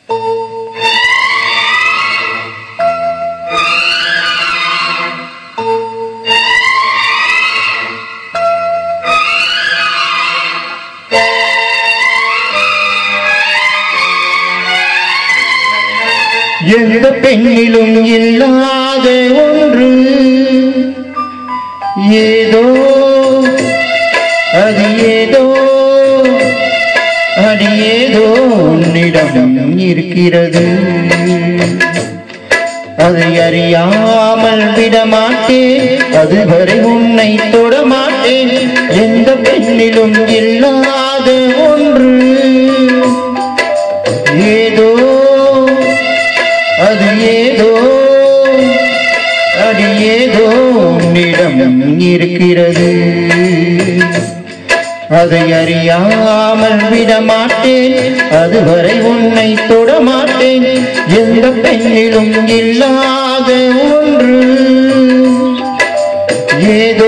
எந்த பெண்ணிலும் இல்லாத ஒன்று ஏதோ அது ஏதோ அது ஏதோ உன்னிடம் இருக்கிறது அதை அறியாமல் விடமாட்டேன் அதுவரை உன்னை தொடமாட்டேன் எந்த பெண்ணிலும் இல்லாத ஒன்று ஏதோ அது ஏதோ அது ஏதோ உன்னிடம் இருக்கிறது அதை அறியாமல் விடமாட்டேன் அதுவரை உன்னை தொடமாட்டேன் எந்த பெண்ணிலும் இல்லாத ஒன்று ஏதோ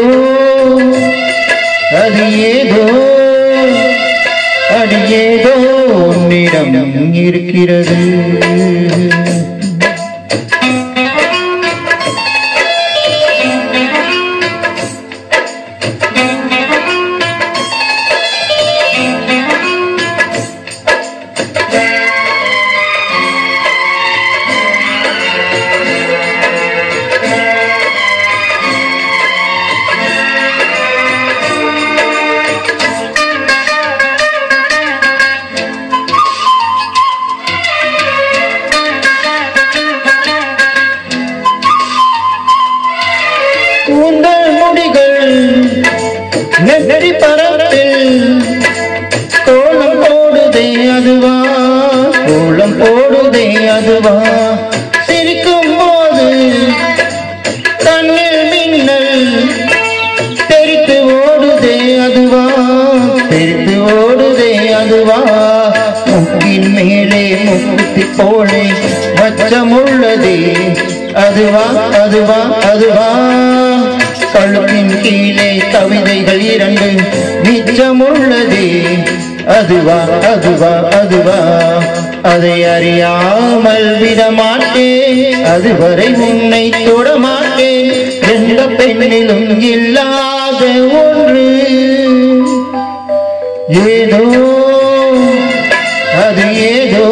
அது ஏதோ அது ஏதோ உன்னிடம் இருக்கிறது உங்கள் முடிகள் நெற்றி பரப்பில் கோலம் போடுதே அதுவா கோலம் போடுதே அதுவா சிரிக்கும் போது கண்ணில் மின்னல் தெரித்து ஓடுதே அதுவா தெரித்து ஓடுதே அதுவா முக்கின் மேலே முக்குத்தி போலே வச்சமுள்ளதே அதுவா அதுவா அதுவா கழுத்தின் கீழே கவிதைகள் இரண்டு மிச்சமுள்ளதே அதுவா அதுவா அதுவா அதை அறியாமல் விடமாட்டேன் அதுவரை உன்னை தொடமாட்டேன் எந்த பெண்ணிலும் இல்லாத ஒன்று ஏதோ அது ஏதோ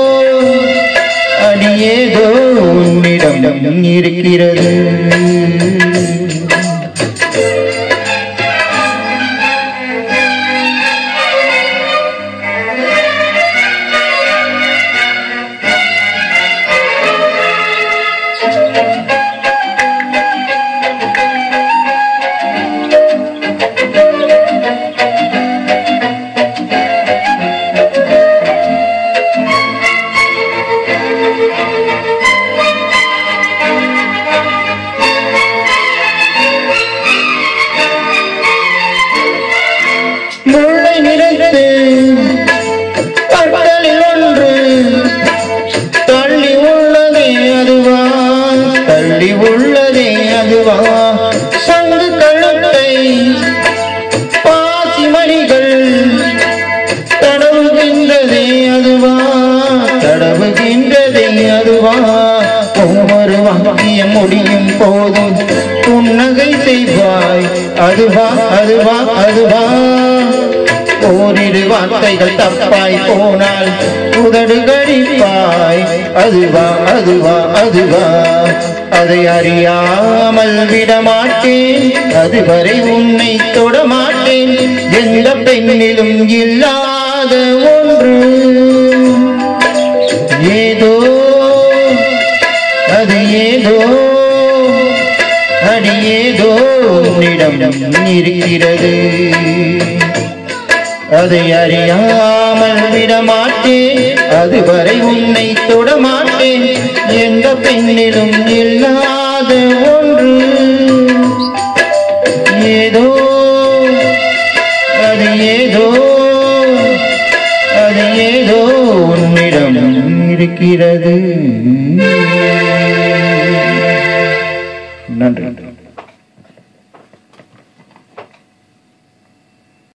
அது ஏதோ உன்னிடம் இருக்கிறது முல்லை நிறத்து பட்டலில் ஒன்று தள்ளி உள்ளதே அதுவா தள்ளி உள்ளதே அதுவா சங்கு கழுத்தை பாசி மணிகள் தடவுகின்றதே அதுவா தடவுகின்றதே அதுவா ஒவ்வொரு வாக்கியம் முடியும் போதும் புன்னகை செய்வாய் அதுவா அதுவா அதுவா ஓரிரு வார்த்தைகள் தப்பாய் போனால் உதடு கடிப்பாய் அதுவா அதுவா அதுவா அதை அறியாமல் விடமாட்டேன் அதுவரை உன்னை தொடமாட்டேன் எந்த பெண்ணிலும் இல்லாத ஒன்று ஏதோ அது ஏதோ அது ஏதோ உன்னிடம் இருக்கிறது அதை அறியாமல் விடமாட்டேன் அதுவரை உன்னை தொடமாட்டேன் எந்த பெண்ணிலும் இல்லாத ஒன்று ஏதோ அது ஏதோ அது ஏதோ உன்னிடம் இருக்கிறது நன்றி